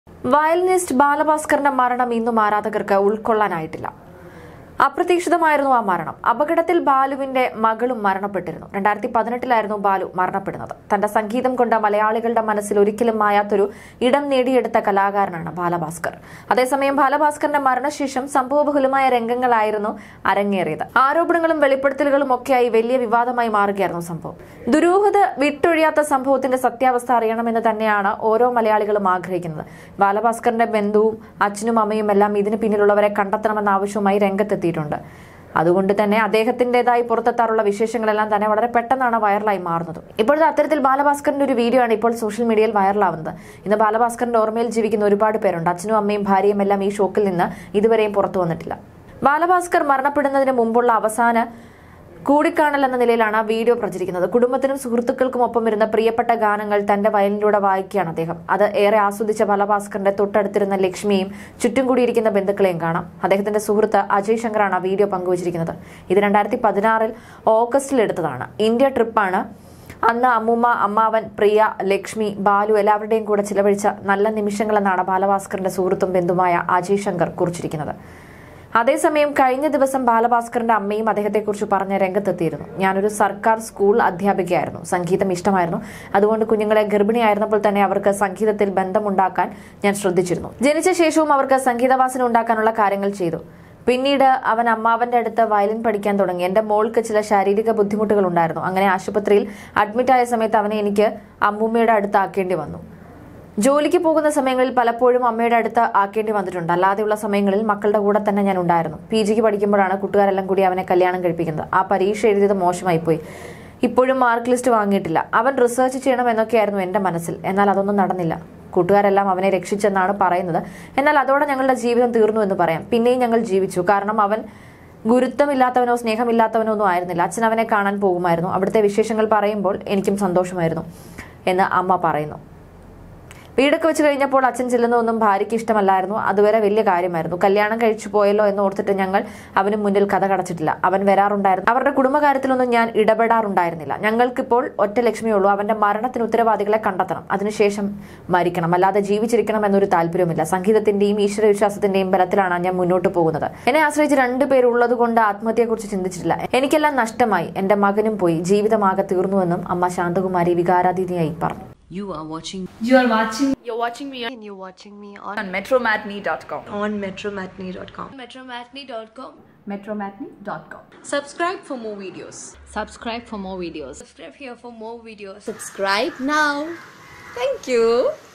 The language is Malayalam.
വയലിനിസ്റ്റ് ബാലഭാസ്കറിന്റെ മരണം ഇന്നും ആരാധകർക്ക് ഉൾക്കൊള്ളാനായിട്ടില്ല അപ്രതീക്ഷിതമായിരുന്നു ആ മരണം അപകടത്തിൽ ബാലുവിന്റെ മകളും മരണപ്പെട്ടിരുന്നു രണ്ടായിരത്തി പതിനെട്ടിലായിരുന്നു ബാലു മരണപ്പെടുന്നത് തന്റെ സംഗീതം കൊണ്ട് മലയാളികളുടെ മനസ്സിൽ ഒരിക്കലും മായാത്തൊരു ഇടം നേടിയെടുത്ത കലാകാരനാണ് ബാലഭാസ്കർ അതേസമയം ബാലഭാസ്കറിന്റെ മരണശേഷം സംഭവബഹുലമായ രംഗങ്ങളായിരുന്നു അരങ്ങേറിയത് ആരോപണങ്ങളും വെളിപ്പെടുത്തലുകളും ഒക്കെയായി വലിയ വിവാദമായി മാറുകയായിരുന്നു സംഭവം ദുരൂഹത വിട്ടൊഴിയാത്ത സംഭവത്തിന്റെ സത്യാവസ്ഥ അറിയണമെന്ന് തന്നെയാണ് ഓരോ മലയാളികളും ആഗ്രഹിക്കുന്നത് ബാലഭാസ്കറിന്റെ ബന്ധുവും അച്ഛനും അമ്മയും എല്ലാം ഇതിന് പിന്നിലുള്ളവരെ കണ്ടെത്തണമെന്ന ആവശ്യവുമായി രംഗത്തെത്തിയിട്ടുണ്ട് അതുകൊണ്ട് തന്നെ അദ്ദേഹത്തിന്റേതായി പുറത്തെത്താറുള്ള വിശേഷങ്ങളെല്ലാം തന്നെ വളരെ പെട്ടെന്നാണ് വൈറലായി മാറുന്നത് ഇപ്പോഴത്തെ അത്തരത്തിൽ ബാലഭാസ്കറിന്റെ ഒരു വീഡിയോ ആണ് ഇപ്പോൾ സോഷ്യൽ മീഡിയയിൽ വൈറലാവുന്നത് ഇന്ന് ബാലഭാസ്കറിന്റെ ഓർമ്മയിൽ ജീവിക്കുന്ന ഒരുപാട് പേരുണ്ട് അച്ഛനും അമ്മയും ഭാര്യയും എല്ലാം ഈ ഷോക്കിൽ നിന്ന് ഇതുവരെയും പുറത്തു വന്നിട്ടില്ല ബാലഭാസ്കർ മരണപ്പെടുന്നതിന് മുമ്പുള്ള അവസാന കൂടിക്കാണൽ എന്ന നിലയിലാണ് ആ വീഡിയോ പ്രചരിക്കുന്നത് കുടുംബത്തിനും സുഹൃത്തുക്കൾക്കും ഒപ്പം ഇരുന്ന പ്രിയപ്പെട്ട ഗാനങ്ങൾ തന്റെ വയലിലൂടെ വായിക്കുകയാണ് അദ്ദേഹം അത് ഏറെ ആസ്വദിച്ച ബാലഭാസ്കറിന്റെ തൊട്ടടുത്തിരുന്ന ലക്ഷ്മിയും ചുറ്റും കൂടിയിരിക്കുന്ന ബന്ധുക്കളെയും കാണാം അദ്ദേഹത്തിന്റെ സുഹൃത്ത് അജയ് ശങ്കറാണ് ആ വീഡിയോ പങ്കുവച്ചിരിക്കുന്നത് ഇത് രണ്ടായിരത്തി പതിനാറിൽ ഓഗസ്റ്റിൽ എടുത്തതാണ് ഇന്ത്യ ട്രിപ്പാണ് അന്ന് അമ്മൂമ്മ അമ്മാവൻ പ്രിയ ലക്ഷ്മി ബാലു എല്ലാവരുടെയും കൂടെ ചിലവഴിച്ച നല്ല നിമിഷങ്ങളെന്നാണ് ബാലഭാസ്കറിന്റെ സുഹൃത്തും ബന്ധുമായ അജയ് ശങ്കർ കുറിച്ചിരിക്കുന്നത് അതേസമയം കഴിഞ്ഞ ദിവസം ബാലഭാസ്കറിന്റെ അമ്മയും അദ്ദേഹത്തെക്കുറിച്ച് പറഞ്ഞ രംഗത്തെത്തിയിരുന്നു ഞാനൊരു സർക്കാർ സ്കൂൾ അധ്യാപികയായിരുന്നു സംഗീതം ഇഷ്ടമായിരുന്നു അതുകൊണ്ട് കുഞ്ഞുങ്ങളെ ഗർഭിണിയായിരുന്നപ്പോൾ തന്നെ അവർക്ക് സംഗീതത്തിൽ ബന്ധമുണ്ടാക്കാൻ ഞാൻ ശ്രദ്ധിച്ചിരുന്നു ജനിച്ച ശേഷവും അവർക്ക് സംഗീതവാസന ഉണ്ടാക്കാനുള്ള കാര്യങ്ങൾ ചെയ്തു പിന്നീട് അവൻ അമ്മാവന്റെ അടുത്ത് വയലിൻ പഠിക്കാൻ തുടങ്ങി എന്റെ മോൾക്ക് ചില ശാരീരിക ബുദ്ധിമുട്ടുകൾ ഉണ്ടായിരുന്നു അങ്ങനെ ആശുപത്രിയിൽ അഡ്മിറ്റായ സമയത്ത് അവനെ എനിക്ക് അമ്മൂമ്മയുടെ അടുത്ത് ആക്കേണ്ടി വന്നു ജോലിക്ക് പോകുന്ന സമയങ്ങളിൽ പലപ്പോഴും അമ്മയുടെ അടുത്ത് ആക്കേണ്ടി വന്നിട്ടുണ്ട് അല്ലാതെയുള്ള സമയങ്ങളിൽ മക്കളുടെ കൂടെ തന്നെ ഞാൻ ഉണ്ടായിരുന്നു പി ജിക്ക് പഠിക്കുമ്പോഴാണ് കൂട്ടുകാരെല്ലാം കൂടി അവനെ കല്യാണം കഴിപ്പിക്കുന്നത് ആ പരീക്ഷ എഴുതിയത് മോശമായി പോയി ഇപ്പോഴും മാർക്ക് ലിസ്റ്റ് വാങ്ങിയിട്ടില്ല അവൻ റിസർച്ച് ചെയ്യണം എന്നൊക്കെയായിരുന്നു എന്റെ മനസ്സിൽ എന്നാൽ അതൊന്നും നടന്നില്ല കൂട്ടുകാരെല്ലാം അവനെ രക്ഷിച്ചെന്നാണ് പറയുന്നത് എന്നാൽ അതോടെ ഞങ്ങളുടെ ജീവിതം തീർന്നു എന്ന് പറയാം പിന്നെയും ഞങ്ങൾ ജീവിച്ചു കാരണം അവൻ ഗുരുത്വമില്ലാത്തവനോ സ്നേഹമില്ലാത്തവനോ ഒന്നും ആയിരുന്നില്ല അച്ഛൻ അവനെ കാണാൻ പോകുമായിരുന്നു അവിടുത്തെ വിശേഷങ്ങൾ പറയുമ്പോൾ എനിക്കും സന്തോഷമായിരുന്നു എന്ന് അമ്മ പറയുന്നു വീടൊക്കെ വെച്ച് കഴിഞ്ഞപ്പോൾ അച്ഛൻ ചെല്ലുന്നതൊന്നും ഭാര്യയ്ക്ക് ഇഷ്ടമല്ലായിരുന്നു അതുവരെ വലിയ കാര്യമായിരുന്നു കല്യാണം കഴിച്ചു പോയല്ലോ എന്ന് ഓർത്തിട്ട് ഞങ്ങൾ അവന് മുന്നിൽ കഥ കടച്ചിട്ടില്ല അവൻ വരാറുണ്ടായിരുന്നു അവരുടെ കുടുംബകാര്യത്തിലൊന്നും ഞാൻ ഇടപെടാറുണ്ടായിരുന്നില്ല ഞങ്ങൾക്കിപ്പോൾ ഒറ്റ ലക്ഷ്മിയുള്ളൂ അവന്റെ മരണത്തിന് ഉത്തരവാദികളെ കണ്ടെത്തണം അതിനുശേഷം മരിക്കണം അല്ലാതെ ജീവിച്ചിരിക്കണം എന്നൊരു താല്പര്യവുമില്ല സംഗീതത്തിന്റെയും ഈശ്വരവിശ്വാസത്തിന്റെയും ബലത്തിലാണ് ഞാൻ മുന്നോട്ട് പോകുന്നത് എന്നെ ആശ്രയിച്ച് രണ്ടുപേരുള്ളത് കൊണ്ട് ആത്മഹത്യയെക്കുറിച്ച് ചിന്തിച്ചിട്ടില്ല എനിക്കെല്ലാം നഷ്ടമായി എന്റെ മകനും പോയി ജീവിതമാകെ തീർന്നുവെന്നും അമ്മ ശാന്തകുമാരി വികാരാധീനിയായി പറഞ്ഞു You are watching You are watching You're watching me on, and you're watching me on, on metromatney.com. on metromatney.com. metromatney.com. metromatney.com. subscribe for more videos subscribe for more videos. Subscribe here for more videos. Subscribe now. Thank you.